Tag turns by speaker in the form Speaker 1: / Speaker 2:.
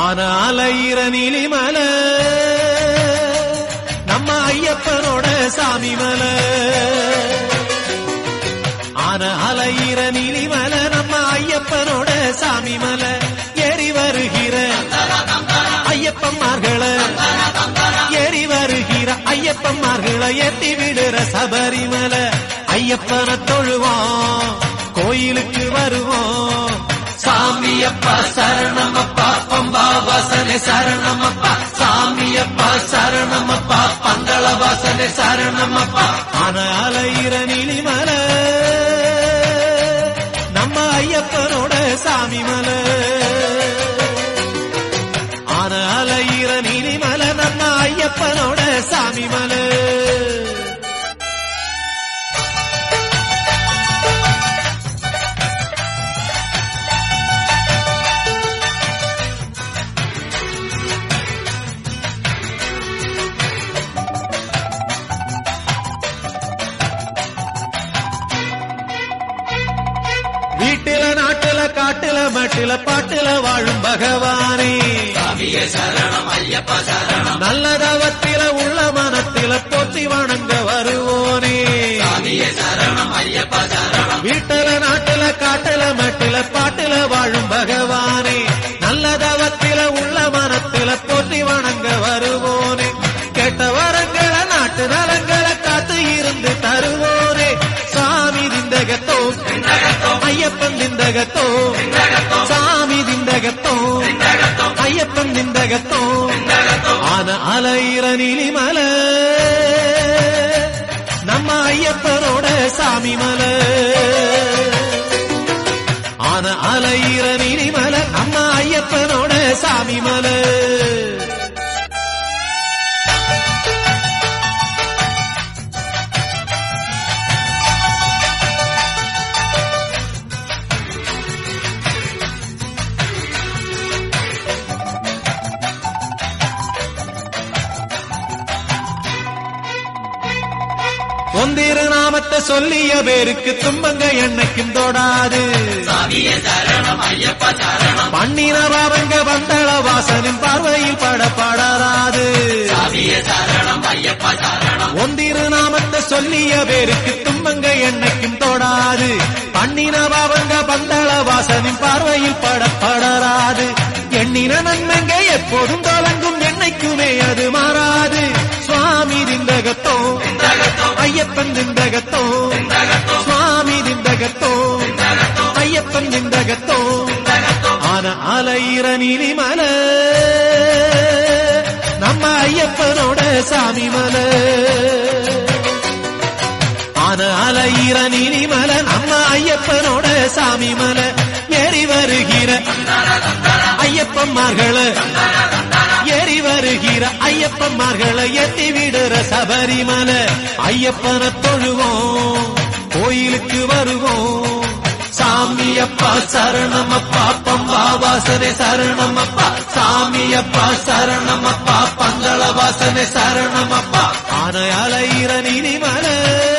Speaker 1: ஆன அலையிற நீலிமல நம்ம ஐயப்பனோட சாமி மல ஆன அலையிற நீலிமல நம்ம ஐயப்பனோட சாமி மல ஏறி வருகிற ஐயப்பன்மார்கள ஏறி வருகிற ஐயப்பன்மார்களை ஏத்தி விடுற சபரிமல ஐயப்பனை தொழுவோம் கோயிலுக்கு வருவோம் சாமியப்பா சரணமப்பா பம்பா வாசனை சரணமப்பா சாமியப்பா சரணமப்பா பந்தள வாசனை சரணமப்பா ஆன அலையிற நீலிமல நம்ம ஐயப்பனோட சாமி மலை ஆன அலையிற நீலிமலை நம்ம ஐயப்பனோட சாமி மலை வீட்டில நாட்டுல காட்டுல மட்டில பாட்டுல வாழும் பகவானே நல்ல தவத்தில உள்ள மனத்தில போற்றி வணங்க வருவோனே வீட்டுல நாட்டுல காட்டுல மட்டில பாட்டுல வாழும் பகவானே நல்ல தவத்தில உள்ள மனத்தில போற்றி வணங்க வருவோனே கேட்ட வரங்களை நாட்டு நலங்களை காத்து இருந்து தருவோனே சாமி திந்தகத்தோ ஐயப்பன் திந்தகத்தோ சாமி திந்தகத்தோ ஐயப்பன் திந்தகத்தோ ஆன அலையிற நீலிமல நம்ம ஐயப்பனோட சாமி மல ஆன அலையிற நீலிமல நம்ம ஐயப்பனோட சாமி மல ஒந்திரு நாமத்தை சொல்லிய பேருக்கு துன்பங்க என்னைக்கும் தொடாது பண்ணின பாவங்க வந்தள வாசனின் பார்வையில் படப்படாது ஒந்திரு நாமத்தை சொல்லிய பேருக்கு துன்பங்க என்னைக்கும் தொடாது பண்ணின பாவங்க பந்தள வாசனின் பார்வையில் படப்படராது எண்ணின நன்மைங்க எப்போதும் தொடங்கும் என்னைக்குமே அது மாறாது சுவாமி திந்தகத்தோ ஐயப்பன் திந்தகத்தோ சுவாமி திந்தகத்தோ ஐயப்பன் திந்தகத்தோ ஆன அலையிற நீலிமல நம்ம ஐயப்பனோட சாமி மல ஆன அலையிற நீலிமல நம்ம ஐயப்பனோட சாமி மல ஏறி வருகிற ஐயப்பன்மார்களை ஏறி வருகிற ஐயப்பன்மார்களை எத்தி விடுற சபரிமலை ஐயப்பனை தொழுவோம் கோயிலுக்கு வருவோம் சாமியப்பா சரணமப்பா பம்பா வாசனை சரணமப்பா சாமியப்பா சரணமப்பா பந்தள வாசனை சரணமப்பா ஆன அலையிற நீதிமலை